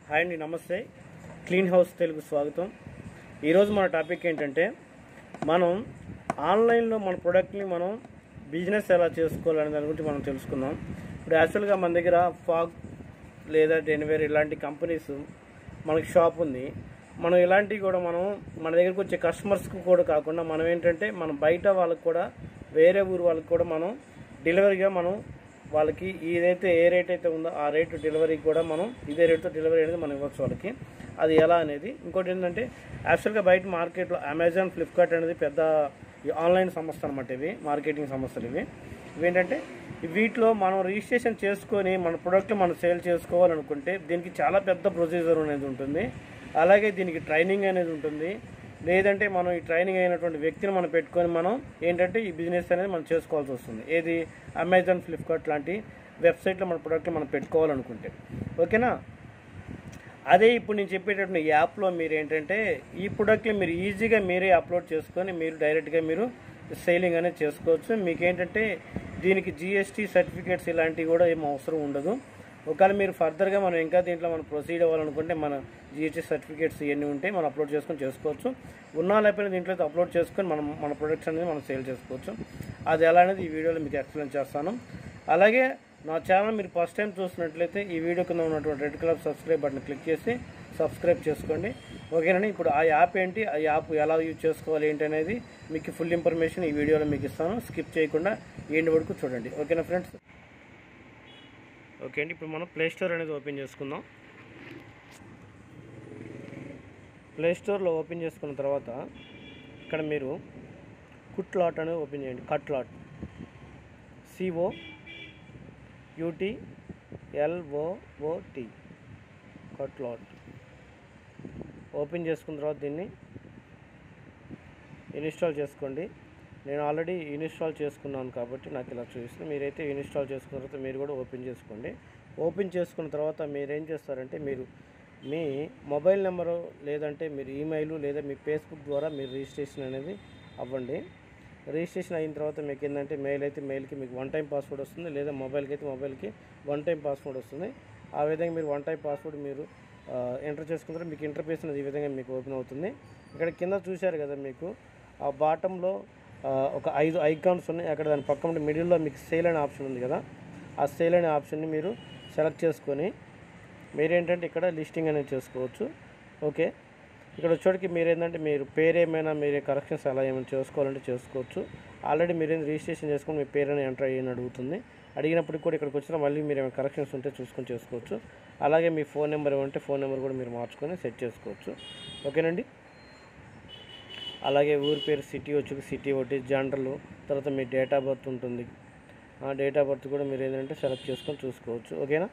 Hi అండి నమస్తే clean house Telugu స్వాగతం ఈరోజు మన టాపిక్ ఏంటంటే మనం ఆన్లైన్లో మన ప్రోడక్ట్ని మనం బిజినెస్ ఎలా చేసుకోవాలనే దాని గురించి మనం తెలుసుకుందాం ఇప్పుడు యాక్చువల్గా మన దగ్గర ఫాగ్ లేదా డెలివరీ ఇలాంటి కంపెనీస్ మనకి షాప్ ఉంది మనం ఇలాంటివి కూడా మనం మన దగ్గరకు వచ్చే కస్టమర్స్కి కూడా కాకుండా మనం ఏంటంటే మనం బయట వాళ్ళకి కూడా వేరే ఊరు వాళ్ళకి కూడా మనం డెలివరీగా మనం వాళ్ళకి ఏదైతే ఏ రేట్ అయితే ఉందో ఆ రేటు డెలివరీ కూడా మనం ఇదే రేటుతో డెలివరీ అనేది మనం ఇవ్వచ్చు వాళ్ళకి అది ఎలా అనేది ఇంకోటి ఏంటంటే యాక్చువల్గా బయట మార్కెట్లో అమెజాన్ ఫ్లిప్కార్ట్ అనేది పెద్ద ఈ ఆన్లైన్ సంస్థ అనమాట ఇవి మార్కెటింగ్ సంస్థలు ఇవి ఇవేంటంటే వీటిలో మనం రిజిస్ట్రేషన్ చేసుకొని మన ప్రోడక్ట్ మనం సేల్ చేసుకోవాలనుకుంటే దీనికి చాలా పెద్ద ప్రొసీజర్ అనేది ఉంటుంది అలాగే దీనికి ట్రైనింగ్ అనేది ఉంటుంది లేదంటే మనం ఈ ట్రైనింగ్ అయినటువంటి వ్యక్తిని మనం పెట్టుకొని మనం ఏంటంటే ఈ బిజినెస్ అనేది మనం చేసుకోవాల్సి వస్తుంది ఏది అమెజాన్ ఫ్లిప్కార్ట్ లాంటి వెబ్సైట్లో మన ప్రోడక్ట్ మనం పెట్టుకోవాలనుకుంటే ఓకేనా అదే ఇప్పుడు నేను చెప్పేటటువంటి యాప్లో మీరు ఏంటంటే ఈ ప్రోడక్ట్ని మీరు ఈజీగా మీరే అప్లోడ్ చేసుకొని మీరు డైరెక్ట్గా మీరు సేలింగ్ అనేది చేసుకోవచ్చు మీకు ఏంటంటే దీనికి జిఎస్టీ సర్టిఫికేట్స్ ఇలాంటివి కూడా ఏం అవసరం ఉండదు ఒకవేళ మీరు ఫర్దర్గా మనం ఇంకా దీంట్లో మనం ప్రొసీడ్ అవ్వాలనుకుంటే మన జిఎస్టీ సర్టిఫికేట్స్ ఇవన్నీ ఉంటే మనం అప్లోడ్ చేసుకొని చేసుకోవచ్చు ఉన్నా లేకపోయినా దీంట్లో అయితే అప్లోడ్ చేసుకొని మనం మన ప్రొడక్ట్స్ అనేది మనం సేల్ చేసుకోవచ్చు అది ఎలా అనేది ఈ వీడియోలో మీకు ఎక్స్ప్లెయిన్ చేస్తాను అలాగే నా ఛానల్ మీరు ఫస్ట్ టైం చూసినట్లయితే ఈ వీడియో కింద ఉన్నటువంటి red colour subscribe button click చేసి సబ్స్క్రైబ్ చేసుకోండి ఓకేనండి ఇప్పుడు ఆ యాప్ ఏంటి ఆ యాప్ ఎలా యూజ్ చేసుకోవాలి ఏంటి అనేది మీకు ఫుల్ ఇన్ఫర్మేషన్ ఈ వీడియోలో మీకు ఇస్తాను స్కిప్ చేయకుండా ఎండ్ వరకు చూడండి ఓకేనా ఫ్రెండ్స్ ఓకే అండి ఇప్పుడు మనం ప్లే స్టోర్ అనేది ఓపెన్ చేసుకుందాం ప్లే స్టోర్లో ఓపెన్ చేసుకున్న తర్వాత ఇక్కడ మీరు కుట్ లాట్ అనేది ఓపెన్ చేయండి Coutloot C O U T L O O T Coutloot open చేసుకున్న తర్వాత దీన్ని ఇన్స్టాల్ చేసుకోండి నేను ఆల్రెడీ ఇన్స్టాల్ చేసుకున్నాను కాబట్టి నాకు ఇలా చూపిస్తుంది మీరైతే ఇన్స్టాల్ చేసుకున్న తర్వాత మీరు కూడా ఓపెన్ చేసుకోండి ఓపెన్ చేసుకున్న తర్వాత మీరు ఏం చేస్తారంటే మీరు మీ మొబైల్ నెంబరు లేదంటే మీరు ఈమెయిల్ లేదా మీ ఫేస్బుక్ ద్వారా మీరు రిజిస్ట్రేషన్ అనేది అవ్వండి రిజిస్ట్రేషన్ అయిన తర్వాత మీకు ఏంటంటే మెయిల్ అయితే మెయిల్కి మీకు వన్ టైం పాస్వర్డ్ వస్తుంది లేదా మొబైల్కి అయితే మొబైల్కి వన్ టైం పాస్వర్డ్ వస్తుంది ఆ విధంగా మీరు వన్ టైం పాస్వర్డ్ మీరు ఎంటర్ చేసుకుంటారు మీకు ఇంటర్ఫేస్ అనేది ఈ విధంగా మీకు ఓపెన్ అవుతుంది ఇక్కడ కింద చూశారు కదా మీకు ఆ బాటంలో ఒక ఐదు ఐకాన్స్ ఉన్నాయి అక్కడ దాని పక్కన మిడిల్లో మీకు సేల్ అనే ఆప్షన్ ఉంది కదా ఆ సేల్ అనే ఆప్షన్ని మీరు సెలెక్ట్ చేసుకొని మీరేంటంటే ఇక్కడ లిస్టింగ్ అనేది చేసుకోవచ్చు ఓకే ఇక్కడ వచ్చేటికి మీరు ఏంటంటే మీరు పేరు ఏమైనా మీరే కరెక్షన్స్ అలా ఏమైనా చేసుకోవాలంటే చేసుకోవచ్చు ఆల్రెడీ మీరేం రిజిస్ట్రేషన్ చేసుకొని మీ పేరు అనేది ఎంటర్ అయ్యని అడుగుతుంది అడిగినప్పుడు కూడా ఇక్కడికి వచ్చినా మళ్ళీ మీరు ఏమైనా కరెక్షన్స్ ఉంటే చూసుకొని చేసుకోవచ్చు అలాగే మీ ఫోన్ నెంబర్ ఏమంటే ఫోన్ నెంబర్ కూడా మీరు మార్చుకొని సెట్ చేసుకోవచ్చు ఓకేనండి అలాగే ఊరి పేరు సిటీ వచ్చి సిటీ ఒకటి జనరల్ తర్వాత మీ డేట్ ఆఫ్ బర్త్ ఉంటుంది ఆ డేట్ ఆఫ్ బర్త్ కూడా మీరు ఏంటంటే సెలెక్ట్ చేసుకొని చూసుకోవచ్చు ఓకేనా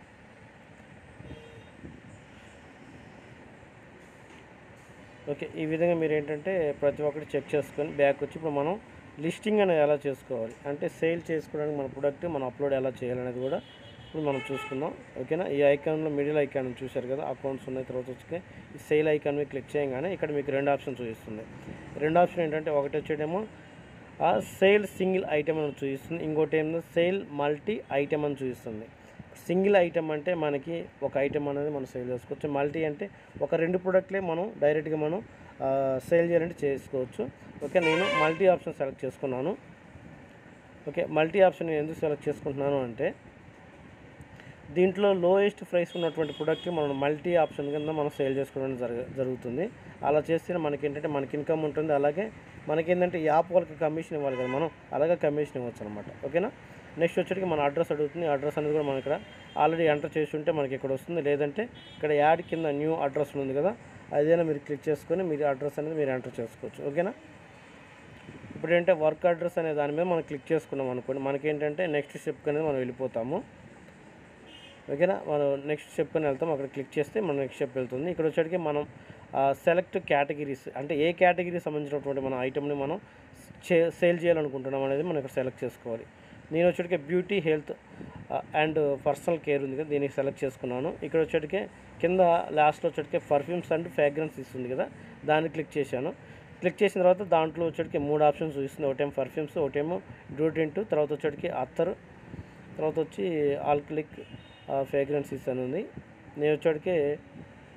ఓకే ఈ విధంగా మీరు ఏంటంటే ప్రతి ఒక్కటి చెక్ చేసుకొని బ్యాక్ వచ్చి ఇప్పుడు మనం లిస్టింగ్ అనేది ఎలా చేసుకోవాలి అంటే సేల్ చేసుకోవడానికి మన ప్రొడక్ట్ మనం అప్లోడ్ ఎలా చేయాలనేది కూడా ఇప్పుడు మనం చూసుకుందాం ఓకేనా ఈ ఐకాన్లో మిడిల్ ఐకాన్ చూశారు కదా అకౌంట్స్ ఉన్నాయి తర్వాత వచ్చి ఈ సేల్ ఐకాన్ మీద క్లిక్ చేయగానే ఇక్కడ మీకు రెండు ఆప్షన్ చూపిస్తుంది రెండు ఆప్షన్ ఏంటంటే ఒకటి వచ్చేటేమో ఆ సేల్ సింగిల్ ఐటమ్ అని చూపిస్తుంది ఇంకోటి ఏమో సేల్ మల్టీ ఐటమ్ అని చూపిస్తుంది సింగిల్ ఐటమ్ అంటే మనకి ఒక ఐటమ్ అనేది మనం సేల్ చేసుకోవచ్చు మల్టీ అంటే ఒక రెండు ప్రోడక్ట్లే మనం డైరెక్ట్గా మనం సేల్ చేయాలంటే చేసుకోవచ్చు ఓకే నేను మల్టీ ఆప్షన్ సెలెక్ట్ చేసుకున్నాను ఓకే మల్టీ ఆప్షన్ నేను ఎందుకు సెలెక్ట్ చేసుకుంటున్నాను అంటే దీంట్లో లోయెస్ట్ ప్రైస్ ఉన్నటువంటి ప్రోడక్ట్ మనం మల్టీ ఆప్షన్ కింద మనం సేల్ చేసుకోవడం జరగ జరుగుతుంది అలా చేస్తే మనకి ఏంటంటే మనకి ఇన్కమ్ ఉంటుంది అలాగే మనకి ఏంటంటే యాప్ వాళ్ళకి కమిషన్ ఇవ్వాలి కదా మనం అలాగే కమిషన్ ఇవ్వచ్చు అనమాట ఓకేనా నెక్స్ట్ వచ్చేటికి మన అడ్రస్ అడుగుతుంది అడ్రస్ అనేది కూడా మనం ఇక్కడ ఆల్రెడీ ఎంటర్ చేసి ఉంటే మనకి ఇక్కడ వస్తుంది లేదంటే ఇక్కడ యాడ్ కింద న్యూ అడ్రస్ ఉంది కదా అదేనా మీరు క్లిక్ చేసుకొని మీరు అడ్రస్ అనేది మీరు ఎంటర్ చేసుకోవచ్చు ఓకేనా ఇప్పుడు ఏంటంటే వర్క్ అడ్రస్ అనే దాని మీద మనం క్లిక్ చేసుకున్నాం అనుకోండి మనకి ఏంటంటే నెక్స్ట్ స్టెప్ అనేది మనం వెళ్ళిపోతాము ఓకేనా మనం నెక్స్ట్ స్టెప్ అని వెళ్తాం అక్కడ క్లిక్ చేస్తే మనం నెక్స్ట్ స్టెప్ వెళ్తుంది ఇక్కడ వచ్చేటికి మనం సెలెక్ట్ కేటగిరీస్ అంటే ఏ కేటగిరీ సంబంధించినటువంటి మన ఐటమ్ని మనం సేల్ చేయాలనుకుంటున్నాం అనేది మనం ఇక్కడ సెలెక్ట్ చేసుకోవాలి నేను వచ్చేటికి beauty health and personal care ఉంది కదా దీనికి సెలెక్ట్ చేసుకున్నాను ఇక్కడ వచ్చేటికి కింద లాస్ట్లో వచ్చేటికి పర్ఫ్యూమ్స్ అండ్ ఫ్రాగ్రెన్స్ ఇస్తుంది కదా దాన్ని క్లిక్ చేశాను క్లిక్ చేసిన తర్వాత దాంట్లో వచ్చేటికి మూడు ఆప్షన్స్ చూస్తుంది ఒకటేమో పర్ఫ్యూమ్స్ ఒకటేమో డ్యూటెంట్ తర్వాత వచ్చేటికి అత్తర్ తర్వాత వచ్చి ఆల్కలిక్ ఫ్రాగ్రెన్సీస్ అని ఉంది నేను వచ్చేటికి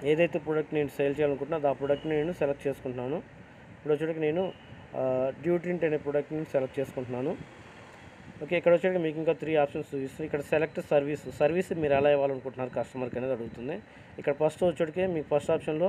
ఏదైతే ప్రోడక్ట్ నేను సేల్ చేయాలనుకుంటున్నా ఆ ప్రోడక్ట్ని నేను సెలెక్ట్ చేసుకుంటున్నాను ఇప్పుడు వచ్చేటికి నేను డ్యూట్రింట్ అనే ప్రోడక్ట్ని సెలెక్ట్ చేసుకుంటున్నాను ఓకే ఇక్కడ వచ్చేటికి మీకు ఇంకా త్రీ ఆప్షన్స్ చూపిస్తుంది ఇక్కడ సెలెక్ట్ సర్వీస్ సర్వీస్ మీరు ఎలా ఇవ్వాలనుకుంటున్నారు కస్టమర్కి అనేది అడుగుతుంది ఇక్కడ ఫస్ట్ వచ్చేటికి మీకు ఫస్ట్ ఆప్షన్లో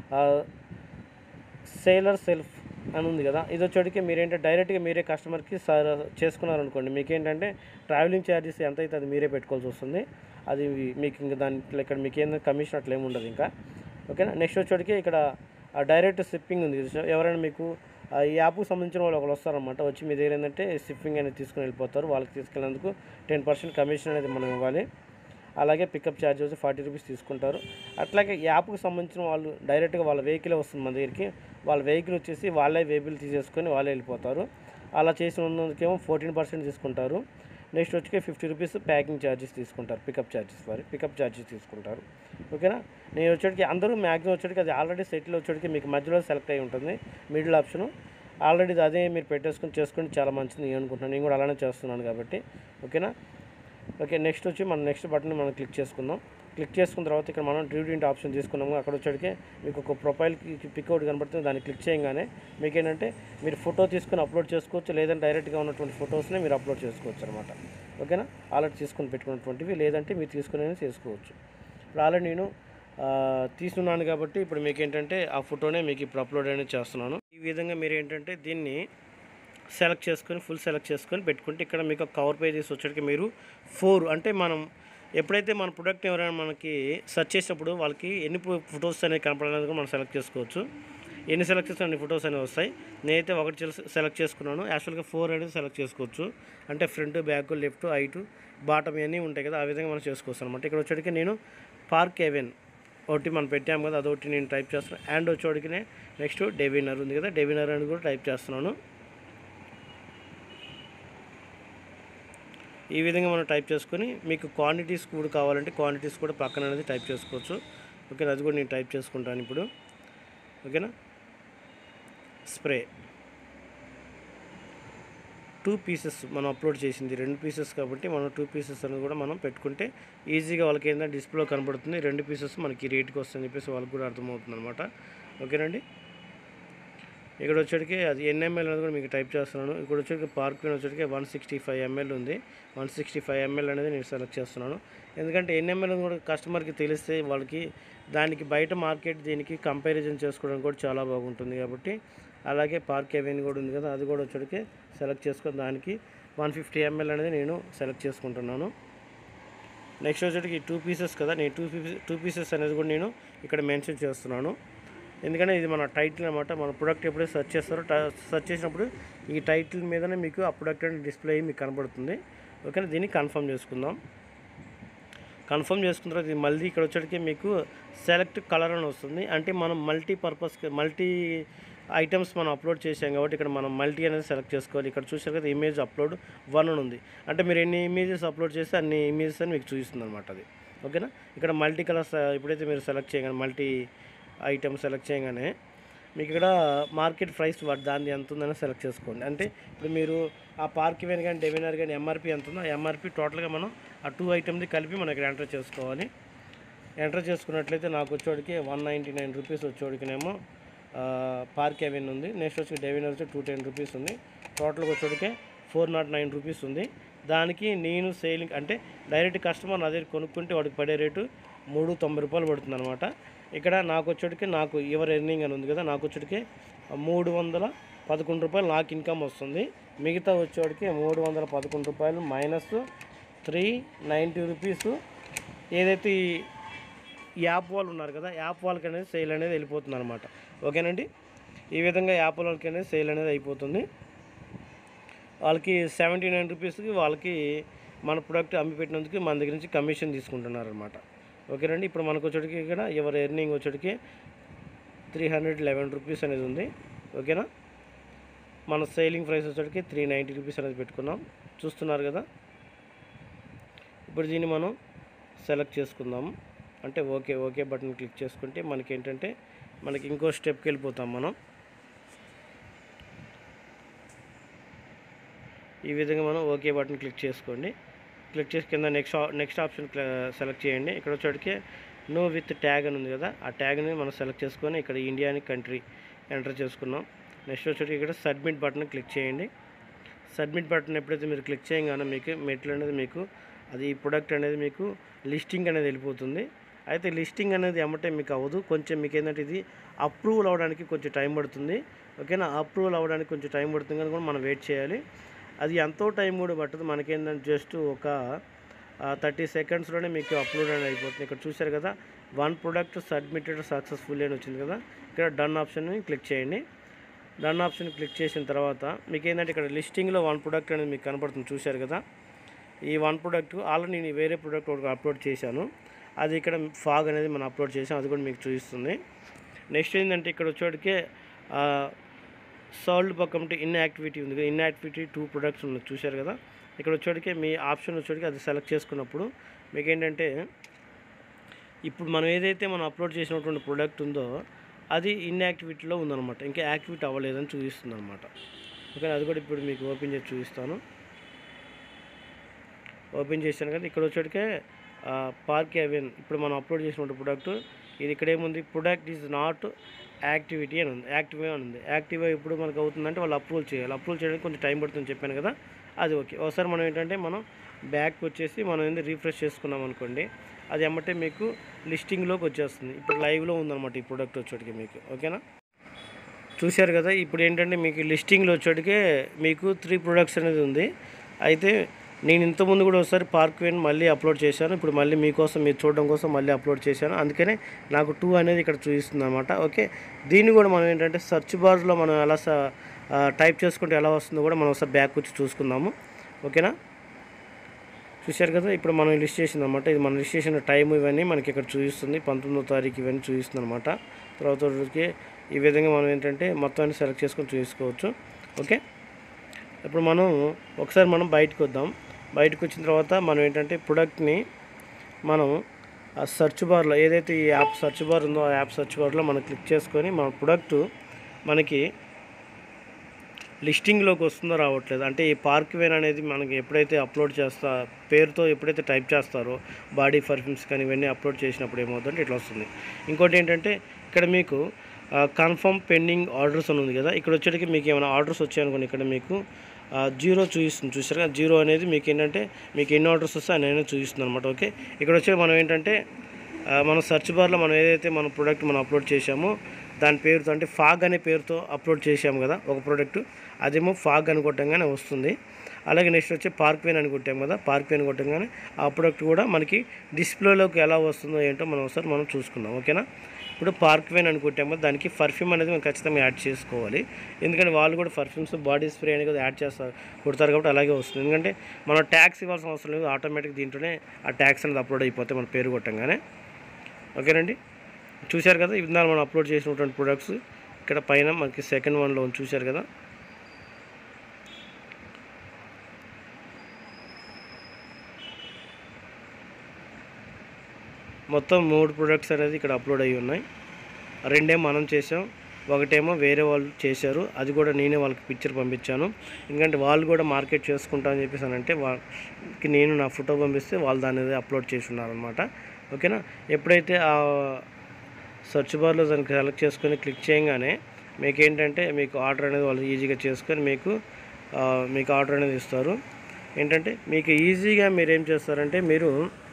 సేలర్ సెల్ఫ్ అని ఉంది కదా ఇది వచ్చేటికి మీరేంటంటే డైరెక్ట్గా మీరే కస్టమర్కి సర్ చేసుకున్నారనుకోండి మీకు ఏంటంటే ట్రావెలింగ్ ఛార్జెస్ ఎంత అయితే అది మీరే పెట్టుకోవాల్సి వస్తుంది అది మీకు ఇంకా దాంట్లో ఇక్కడ మీకు ఏంటంటే కమిషన్ అట్లా ఏమి ఉండదు ఇంకా ఓకేనా నెక్స్ట్ వచ్చేటికి ఇక్కడ ఆ డైరెక్ట్ షిప్పింగ్ ఉంది చూసారా? ఎవరైనా మీకు ఆ ఈ యాప్కి సంబంధించిన వాళ్ళు ఒకరు వస్తారనమాట వచ్చి మీ దగ్గర ఏంటంటే షిప్పింగ్ అనేది తీసుకుని వెళ్ళిపోతారు వాళ్ళకి తీసుకెళ్ళినందుకు టెన్ పర్సెంట్ కమిషన్ అనేది మనం ఇవ్వాలి అలాగే పికప్ ఛార్జ్ వచ్చి ఫార్టీ రూపీస్ తీసుకుంటారు అట్లాగే యాప్కి సంబంధించిన వాళ్ళు డైరెక్ట్గా వాళ్ళ వెహికల్ వస్తుంది మన దగ్గరికి వాళ్ళ వెహికల్ వచ్చేసి వాళ్ళే వెహికల్ తీసేసుకొని వాళ్ళే వెళ్ళిపోతారు అలా చేసినందుకేమో ఫోర్టీన్ పర్సెంట్ తీసుకుంటారు నెక్స్ట్ వచ్చి ఫిఫ్టీ రూపీస్ ప్యాకింగ్ ఛార్జెస్ తీసుకుంటారు పికప్ ఛార్జెస్ వారి పికప్ ఛార్జెస్ తీసుకుంటారు ఓకేనా నేను వచ్చేటికి అందరూ మ్యాక్సిమం వచ్చేటికి అది ఆల్రెడీ సెటిల్ వచ్చేటికి మీకు మధ్యలో సెలెక్ట్ అయి ఉంటుంది మిడిల్ ఆప్షను ఆల్రెడీ అదే మీరు పెట్టేసుకొని చేసుకొని చాలా మంచిది నేను అనుకుంటున్నాను నేను కూడా అలానే చేస్తున్నాను కాబట్టి ఓకేనా ఓకే నెక్స్ట్ వచ్చి మనం నెక్స్ట్ బటన్ మనం క్లిక్ చేసుకుందాం క్లిక్ చేసుకున్న తర్వాత ఇక్కడ మనం డ్యూడింట్ ఆప్షన్ తీసుకున్నాము అక్కడ వచ్చేటికి మీకు ఒక ప్రొఫైల్కి పిక్అవుట్ కనబడుతుంది దాన్ని క్లిక్ చేయగానే మీకు ఏంటంటే మీరు ఫోటో తీసుకొని అప్లోడ్ చేసుకోవచ్చు లేదంటే డైరెక్ట్గా ఉన్నటువంటి ఫొటోస్ని మీరు అప్లోడ్ చేసుకోవచ్చు అనమాట ఓకేనా ఆల్రెడీ తీసుకొని పెట్టుకున్నటువంటివి లేదంటే మీరు తీసుకునే చేసుకోవచ్చు ఇప్పుడు ఆల్రెడీ నేను ఆ, తీసుకున్నాను కాబట్టి ఇప్పుడు మీకు ఏంటంటే ఆ ఫోటోనే మీకు ఇప్పుడు అప్లోడ్ అనేది చేస్తున్నాను ఈ విధంగా మీరు ఏంటంటే దీన్ని సెలెక్ట్ చేసుకొని ఫుల్ సెలెక్ట్ చేసుకొని పెట్టుకుంటే ఇక్కడ మీకు కవర్ పేజెస్ వచ్చేటికి మీరు ఫోర్ అంటే మనం ఎప్పుడైతే మన ప్రొడక్ట్ ఎవరైనా మనకి సెర్చ్ చేసినప్పుడు వాళ్ళకి ఎన్ని ఫొటోస్ అనేవి కనపడాలని కూడా మనం సెలెక్ట్ చేసుకోవచ్చు ఎన్ని సెలెక్ట్ చేస్తే అన్ని ఫొటోస్ అనేవి వస్తాయి నేనైతే ఒకటి చెల్- సెలెక్ట్ చేసుకున్నాను యాక్చువల్గా ఫోర్ అనేది సెలెక్ట్ చేసుకోవచ్చు అంటే front back left height bottom ఇవన్నీ ఉంటాయి కదా ఆ విధంగా మనం చేసుకోవచ్చు అనమాట ఇక్కడ వచ్చేటికి నేను పార్క్ ఎవెన్ ఒకటి మనం పెట్టాము కదా అదొకటి నేను టైప్ చేస్తున్నాను అండ్ వచ్చేటికి నెక్స్ట్ డెవినర్ ఉంది కదా డెవినర్ అని కూడా టైప్ చేస్తున్నాను ఈ విధంగా మనం టైప్ చేసుకొని మీకు క్వాంటిటీస్ కూడా కావాలంటే క్వాంటిటీస్ కూడా పక్కన అనేది టైప్ చేసుకోవచ్చు ఓకే అది కూడా నేను టైప్ చేసుకుంటాను ఇప్పుడు ఓకేనా స్ప్రే టూ పీసెస్ మనం అప్లోడ్ చేసింది రెండు పీసెస్ కాబట్టి మనం టూ పీసెస్ అనేది కూడా మనం పెట్టుకుంటే ఈజీగా వాళ్ళకి ఏంటంటే డిస్ప్లేలో కనబడుతుంది రెండు పీసెస్ మనకి రేట్కి వస్తుందని చెప్పేసి వాళ్ళకి కూడా అర్థమవుతుంది అనమాట ఓకేనండి ఇక్కడ వచ్చేటికి అది ఎన్ఎంఎల్ అనేది కూడా మీకు టైప్ చేస్తున్నాను ఇక్కడ వచ్చేటికి పార్క్ విన్ వచ్చేటికి వన్ సిక్స్టీ ఫైవ్ ఎంఎల్ ఉంది వన్ సిక్స్టీ ఫైవ్ ఎంఎల్ అనేది నేను సెలెక్ట్ చేస్తున్నాను ఎందుకంటే ఎన్ఎంఎల్ కూడా కస్టమర్కి తెలిస్తే వాళ్ళకి దానికి బయట మార్కెట్ దీనికి కంపారిజన్ చేసుకోవడానికి కూడా చాలా బాగుంటుంది కాబట్టి అలాగే పార్క్ ఎవెన్ కూడా ఉంది కదా అది కూడా వచ్చేటికి సెలెక్ట్ చేసుకొని దానికి వన్ ఫిఫ్టీ ఎంఎల్ అనేది నేను సెలెక్ట్ చేసుకుంటున్నాను నెక్స్ట్ వచ్చేటికి టూ పీసెస్ కదా నేను టూ పీసెస్ టూ పీసెస్ అనేది కూడా నేను ఇక్కడ మెన్షన్ చేస్తున్నాను ఎందుకంటే ఇది మన టైటిల్ అనమాట మన ప్రొడక్ట్ ఎప్పుడైతే సెర్చ్ చేస్తారో సెర్చ్ చేసినప్పుడు ఈ టైటిల్ మీదనే మీకు ఆ ప్రొడక్ట్ అనేది డిస్ప్లే అయ్యి మీకు కనబడుతుంది ఓకేనా దీన్ని కన్ఫర్మ్ చేసుకుందాం కన్ఫర్మ్ చేసుకున్న తర్వాత ఇది మళ్ళీ ఇక్కడ వచ్చేటికి మీకు సెలెక్ట్ కలర్ అని వస్తుంది అంటే మనం మల్టీ పర్పస్ మల్టీ ఐటమ్స్ మనం అప్లోడ్ చేసాం కాబట్టి ఇక్కడ మనం మల్టీ అనేది సెలెక్ట్ చేసుకోవాలి ఇక్కడ చూసారు కదా ఇమేజ్ అప్లోడ్ వన్ అని ఉంది అంటే మీరు ఎన్ని ఇమేజెస్ అప్లోడ్ చేస్తే అన్ని ఇమేజెస్ అని మీకు చూపిస్తుంది అనమాట అది ఓకేనా ఇక్కడ మల్టీ కలర్స్ ఎప్పుడైతే మీరు సెలెక్ట్ చేయగానే మల్టీ ఐటమ్ సెలెక్ట్ చేయగానే మీకు ఇక్కడ మార్కెట్ ప్రైస్ దాన్ని ఎంత ఉందని సెలెక్ట్ చేసుకోండి అంటే ఇప్పుడు మీరు ఆ పార్క్ ఇవెన్ కానీ డెవినర్ కానీ ఎంఆర్పి ఎంత ఉందో ఆ ఎంఆర్పి టోటల్గా మనం ఆ టూ ఐటమ్ది కలిపి మనం ఇక్కడ ఎంటర్ చేసుకోవాలి ఎంటర్ చేసుకున్నట్లయితే నాకు వచ్చేవాడికి వన్ నైంటీ నైన్ రూపీస్ వచ్చేవాడికినేమో పార్క్ ఎవెన్ ఉంది నెక్స్ట్ వచ్చి డెవినర్ వచ్చి టూ టెన్ రూపీస్ ఉంది టోటల్గా వచ్చేవాడికి ఫోర్ నాట్ నైన్ రూపీస్ ఉంది దానికి నేను సేలింగ్ అంటే డైరెక్ట్ కస్టమర్ నా దగ్గర కొనుక్కుంటే వాడికి పడే రేటు మూడు తొంభై రూపాయలు పడుతుంది అనమాట ఇక్కడ నాకు వచ్చేటికి నాకు ఎవరు ఎర్నింగ్ అని ఉంది కదా నాకు వచ్చేటికి మూడు వందల పదకొండు రూపాయలు నాకు ఇన్కమ్ వస్తుంది మిగతా వచ్చేవాడికి మూడు వందల పదకొండు రూపాయలు మైనస్ త్రీ నైంటీ రూపీస్ ఏదైతే ఈ యాప్ వాళ్ళు ఉన్నారు కదా యాప్ వాళ్ళకి అనేది సేల్ అనేది వెళ్ళిపోతుంది అనమాట ఓకేనండి ఈ విధంగా యాప్ వాళ్ళకి అనేది సేల్ అనేది అయిపోతుంది వాళ్ళకి సెవెంటీ నైన్ రూపీస్కి వాళ్ళకి మన ప్రోడక్ట్ అమ్మి పెట్టినందుకు మన దగ్గర నుంచి కమిషన్ తీసుకుంటున్నారు అనమాట ఓకేనండి ఇప్పుడు మనకు వచ్చేటికి ఇక్కడ ఎవరి ఎర్నింగ్ వచ్చేటికి త్రీ హండ్రెడ్ లెవెన్ రూపీస్ అనేది ఉంది ఓకేనా మన సేలింగ్ ప్రైస్ వచ్చేటికి త్రీ నైంటీ రూపీస్ అనేది పెట్టుకున్నాం చూస్తున్నారు కదా ఇప్పుడు దీన్ని మనం సెలెక్ట్ చేసుకుందాం అంటే ఓకే ఓకే బటన్ క్లిక్ చేసుకుంటే మనకి ఏంటంటే మనకి ఇంకో స్టెప్కి వెళ్ళిపోతాం మనం ఈ విధంగా మనం ఓకే బటన్ క్లిక్ చేసుకోండి క్లిక్ చేసి కింద నెక్స్ట్ నెక్స్ట్ ఆప్షన్ సెలెక్ట్ చేయండి ఇక్కడ వచ్చేటికి నో విత్ ట్యాగ్ అని ఉంది కదా ఆ ట్యాగ్ని మనం సెలెక్ట్ చేసుకొని ఇక్కడ ఇండియా అని కంట్రీ ఎంటర్ చేసుకున్నాం నెక్స్ట్ వచ్చేసి ఇక్కడ సబ్మిట్ బటన్ క్లిక్ చేయండి సబ్మిట్ బటన్ ఎప్పుడైతే మీరు క్లిక్ చేయగానే మీకు మెట్లు అనేది మీకు అది ఈ ప్రొడక్ట్ అనేది మీకు లిస్టింగ్ అనేది వెళ్ళిపోతుంది అయితే లిస్టింగ్ అనేది ఎమ్మటే మీకు అవ్వదు కొంచెం మీకు ఏంటంటే ఇది అప్రూవల్ అవ్వడానికి కొంచెం టైం పడుతుంది ఓకేనా అప్రూవల్ అవ్వడానికి కొంచెం టైం పడుతుంది కనుక మనం వెయిట్ చేయాలి అది ఎంతో టైం కూడా పట్టదు మనకేంటంటే జస్ట్ ఒక థర్టీ సెకండ్స్లోనే మీకు అప్లోడ్ అనేది అయిపోతుంది ఇక్కడ చూశారు కదా వన్ ప్రొడక్ట్ సబ్మిటెడ్ సక్సెస్ఫుల్ అని వచ్చింది కదా ఇక్కడ డన్ ఆప్షన్ని క్లిక్ చేయండి డన్ ఆప్షన్ క్లిక్ చేసిన తర్వాత మీకు ఏంటంటే ఇక్కడ లిస్టింగ్లో వన్ ప్రొడక్ట్ అనేది మీకు కనపడుతుంది చూశారు కదా ఈ వన్ ప్రొడక్ట్ ఆల్రెడీ నేను వేరే ప్రొడక్ట్ ఒకటి అప్లోడ్ చేశాను అది ఇక్కడ ఫాగ్ అనేది మనం అప్లోడ్ చేసాం అది కూడా మీకు చూపిస్తుంది నెక్స్ట్ ఏంటంటే ఇక్కడ వచ్చేటికే సాల్డ్ పక్కన ఇన్ యాక్టివిటీ ఉంది కదా ఇన్ యాక్టివిటీ టూ ప్రొడక్ట్స్ ఉన్నాయి చూశారు కదా ఇక్కడ వచ్చేటికి మీ ఆప్షన్ వచ్చేటికి అది సెలెక్ట్ చేసుకున్నప్పుడు మీకు ఏంటంటే ఇప్పుడు మనం ఏదైతే మనం అప్లోడ్ చేసినటువంటి ప్రోడక్ట్ ఉందో అది ఇన్ యాక్టివిటీలో ఉందన్నమాట ఇంకా యాక్టివిటీ అవ్వలేదని చూపిస్తుంది అనమాట ఓకే అది కూడా ఇప్పుడు మీకు ఓపెన్ చేసి చూపిస్తాను ఓపెన్ చేశాను కదా ఇక్కడ వచ్చేటికే పార్క్ అవెన్ ఇప్పుడు మనం అప్లోడ్ చేసినటువంటి ప్రొడక్ట్ ఇది ఇక్కడ ఏముంది ప్రొడక్ట్ ఈజ్ నాట్ యాక్టివిటీ అని ఉంది యాక్టివ్ అని ఉంది యాక్టివ్ ఇప్పుడు మనకు అవుతుందంటే వాళ్ళు అప్రూవల్ చేయాలి అప్రూవల్ చేయడానికి కొంచెం టైం పడుతుందని చెప్పాను కదా అది ఓకే ఒకసారి మనం ఏంటంటే మనం బ్యాక్ వచ్చేసి మనం ఏంది రీఫ్రెష్ చేసుకున్నాం అనుకోండి అది ఎమ్మటే మీకు లిస్టింగ్లోకి వచ్చేస్తుంది ఇప్పుడు లైవ్లో ఉందన్నమాట ఈ ప్రోడక్ట్ వచ్చేటికి మీకు ఓకేనా చూశారు కదా ఇప్పుడు ఏంటంటే మీకు లిస్టింగ్లో వచ్చేటికే మీకు త్రీ ప్రొడక్ట్స్ అనేది ఉంది అయితే నేను ఇంతకుముందు కూడా ఒకసారి పార్క్ వేన్ మళ్ళీ అప్లోడ్ చేశాను ఇప్పుడు మళ్ళీ మీకోసం మీరు చూడడం కోసం మళ్ళీ అప్లోడ్ చేశాను అందుకనే నాకు టూ అనేది ఇక్కడ చూపిస్తుంది అనమాట ఓకే దీన్ని కూడా మనం ఏంటంటే సెర్చ్ బార్లో మనం ఎలా స- ఆ, టైప్ చేసుకుంటే ఎలా వస్తుందో కూడా మనం ఒకసారి బ్యాక్ వచ్చి చూసుకుందాము ఓకేనా చూశారు కదా ఇప్పుడు మనం లిస్ట్ చేసింది అనమాట ఇది మనం లిస్ట్ చేసిన టైం ఇవన్నీ మనకి ఇక్కడ చూపిస్తుంది పంతొమ్మిదో తారీఖు ఇవన్నీ చూపిస్తుంది అనమాట తర్వాత రోజుకి ఈ విధంగా మనం ఏంటంటే మొత్తాన్ని సెలెక్ట్ చేసుకొని చూసుకోవచ్చు ఓకే ఇప్పుడు మనం ఒకసారి మనం బయటకు వద్దాం బయటకు వచ్చిన తర్వాత మనం ఏంటంటే ప్రొడక్ట్ని మనం ఆ సెర్చ్ బార్లో ఏదైతే ఈ యాప్ సెర్చ్ బార్ ఉందో ఆ యాప్ సెర్చ్ బార్లో మనం క్లిక్ చేసుకొని మన ప్రొడక్ట్ మనకి లిస్టింగ్లోకి వస్తుందో రావట్లేదు అంటే ఈ పార్క్ వేన్ అనేది మనకి ఎప్పుడైతే అప్లోడ్ చేస్తా పేరుతో ఎప్పుడైతే టైప్ చేస్తారో బాడీ పర్ఫ్యూమ్స్ కానీ ఇవన్నీ అప్లోడ్ చేసినప్పుడు ఏమవుతుందంటే ఇట్లా వస్తుంది ఇంకోటి ఏంటంటే ఇక్కడ మీకు కన్ఫర్మ్ పెండింగ్ ఆర్డర్స్ అని ఉంది కదా ఇక్కడ వచ్చేటికి మీకు ఏమైనా ఆర్డర్స్ వచ్చాయనుకోండి ఇక్కడ మీకు జీరో చూపిస్తుంది చూసారు కదా జీరో అనేది మీకు ఏంటంటే మీకు ఎన్ని ఆర్డర్స్ వస్తే అనేది చూపిస్తుంది అనమాట ఓకే ఇక్కడ వచ్చే మనం ఏంటంటే ఆ, మన సెర్చ్ బార్లో మనం ఏదైతే మన ప్రోడక్ట్ మనం అప్లోడ్ చేశామో దాని పేరుతో అంటే ఫాగ్ అనే పేరుతో అప్లోడ్ చేశాము కదా ఒక ప్రోడక్ట్ అదేమో ఫాగ్ అని కొట్టంగానే వస్తుంది అలాగే నెక్స్ట్ వచ్చి పార్క్ పెయిన్ అని కొట్టాం కదా పార్క్ పెయిన్ కొట్టంగానే ఆ ప్రోడక్ట్ కూడా మనకి డిస్ప్లేలోకి ఎలా వస్తుందో ఏంటో మనం ఒకసారి మనం చూసుకుందాం ఓకేనా ఇప్పుడు పార్క్ వెన్ అని కొట్టాము కదా, దానికి పర్ఫ్యూమ్ అనేది మనం ఖచ్చితంగా యాడ్ చేసుకోవాలి ఎందుకంటే వాళ్ళు కూడా పర్ఫ్యూమ్స్ బాడీ స్ప్రే అనేది కూడా యాడ్ చేస్తారు కొడతారు కాబట్టి అలాగే వస్తుంది ఎందుకంటే మనం ట్యాక్స్ ఇవ్వాల్సిన అవసరం లేదు ఆటోమేటిక్ దీంట్లోనే ఆ ట్యాక్స్ అనేది అప్లోడ్ అయిపోతే మన పేరు కొట్టంగానే ఓకేనండి చూశారు కదా ఇందాక మనం అప్లోడ్ చేసినటువంటి ప్రొడక్ట్స్ ఇక్కడ పైన మనకి సెకండ్ వన్లో ఉంది చూశారు కదా మొత్తం మూడు ప్రొడక్ట్స్ అనేది ఇక్కడ అప్లోడ్ అయ్యి ఉన్నాయి రెండే మనం చేసాం ఒకటేమో వేరే వాళ్ళు చేశారు అది కూడా నేనే వాళ్ళకి పిక్చర్ పంపించాను ఎందుకంటే వాళ్ళు కూడా మార్కెట్ చేసుకుంటా అని చెప్పేసి అని అంటే వాళ్ళకి నేను నా ఫోటో పంపిస్తే వాళ్ళు దాని అనేది అప్లోడ్ చేసి ఉన్నారనమాట ఓకేనా ఎప్పుడైతే ఆ సెర్చ్ బార్లో దానికి సెలెక్ట్ చేసుకొని క్లిక్ చేయగానే మీకు ఏంటంటే మీకు ఆర్డర్ అనేది వాళ్ళు ఈజీగా చేసుకొని మీకు ఆ, మీకు ఆర్డర్ అనేది ఇస్తారు ఏంటంటే మీకు ఈజీగా మీరు ఏం చేస్తారంటే మీరు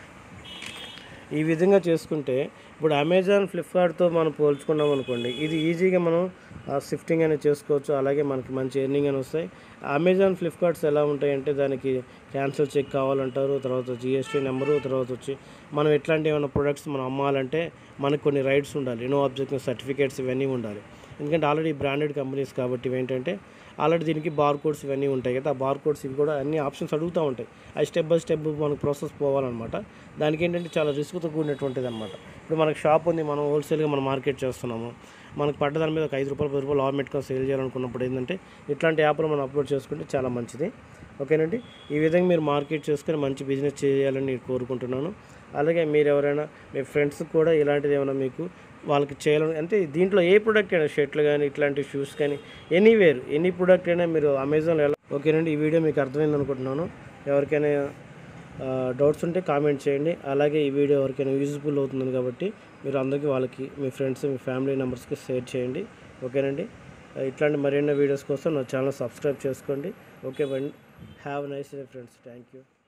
ఈ విధంగా చేసుకుంటే ఇప్పుడు అమెజాన్ ఫ్లిప్కార్ట్తో మనం పోల్చుకున్నాం అనుకోండి ఇది ఈజీగా మనం షిఫ్టింగ్ అనేది చేసుకోవచ్చు అలాగే మనకి మంచి ఎర్నింగ్ అని వస్తాయి అమెజాన్ ఫ్లిప్కార్ట్స్ ఎలా ఉంటాయంటే దానికి క్యాన్సిల్ చెక్ కావాలంటారు తర్వాత జిఎస్టీ నెంబరు తర్వాత వచ్చి మనం ఎట్లాంటి ఏమైనా ప్రొడక్ట్స్ మనం అమ్మాలంటే మనకు కొన్ని రైట్స్ ఉండాలి నో అబ్జెక్షన్ సర్టిఫికేట్స్ ఇవన్నీ ఉండాలి ఎందుకంటే ఆల్రెడీ బ్రాండెడ్ కంపెనీస్ కాబట్టి ఇవి ఏంటంటే ఆల్రెడీ దీనికి బార్ కోడ్స్ ఇవన్నీ ఉంటాయి కదా ఆ బార్ కోడ్స్ ఇవి కూడా అన్ని ఆప్షన్స్ అడుగుతూ ఉంటాయి అది స్టెప్ బై స్టెప్ మనకు ప్రాసెస్ పోవాలన్నమాట దానికి ఏంటంటే చాలా రిస్క్తో కూడినటువంటిది అనమాట ఇప్పుడు మనకు షాప్ ఉంది మనం హోల్సేల్గా మనం మార్కెట్ చేస్తున్నాము మనకు పడ్డ దాని మీద ఒక ఐదు రూపాయలు పది రూపాయలు లాభం పెట్టుకొని సేల్ చేయాలనుకున్నప్పుడు ఏంటంటే ఇట్లాంటి యాప్లు మనం అప్లోడ్ చేసుకుంటే చాలా మంచిది ఓకేనండి ఈ విధంగా మీరు మార్కెట్ చేసుకొని మంచి బిజినెస్ చేయాలని నేను కోరుకుంటున్నాను అలాగే మీరు ఎవరైనా మీ ఫ్రెండ్స్ కూడా ఇలాంటిది ఏమైనా మీకు వాళ్ళకి చేయాలని అంటే దీంట్లో ఏ ప్రోడక్ట్ అయినా షర్ట్లు కానీ ఇట్లాంటి షూస్ కానీ ఎనీవేర్ ఎనీ ప్రోడక్ట్ అయినా మీరు అమెజాన్లో ఎలా ఓకేనండి ఈ వీడియో మీకు అర్థమైంది అనుకుంటున్నాను ఎవరికైనా డౌట్స్ ఉంటే కామెంట్ చేయండి అలాగే ఈ వీడియో ఎవరికైనా యూజ్ఫుల్ అవుతుంది కాబట్టి మీరు అందరికీ వాళ్ళకి మీ ఫ్రెండ్స్ మీ ఫ్యామిలీ మెంబర్స్కి షేర్ చేయండి ఓకేనండి ఇట్లాంటి మరిన్నో వీడియోస్ కోసం నా ఛానల్ సబ్స్క్రైబ్ చేసుకోండి ఓకే బండి have nice day friends thank you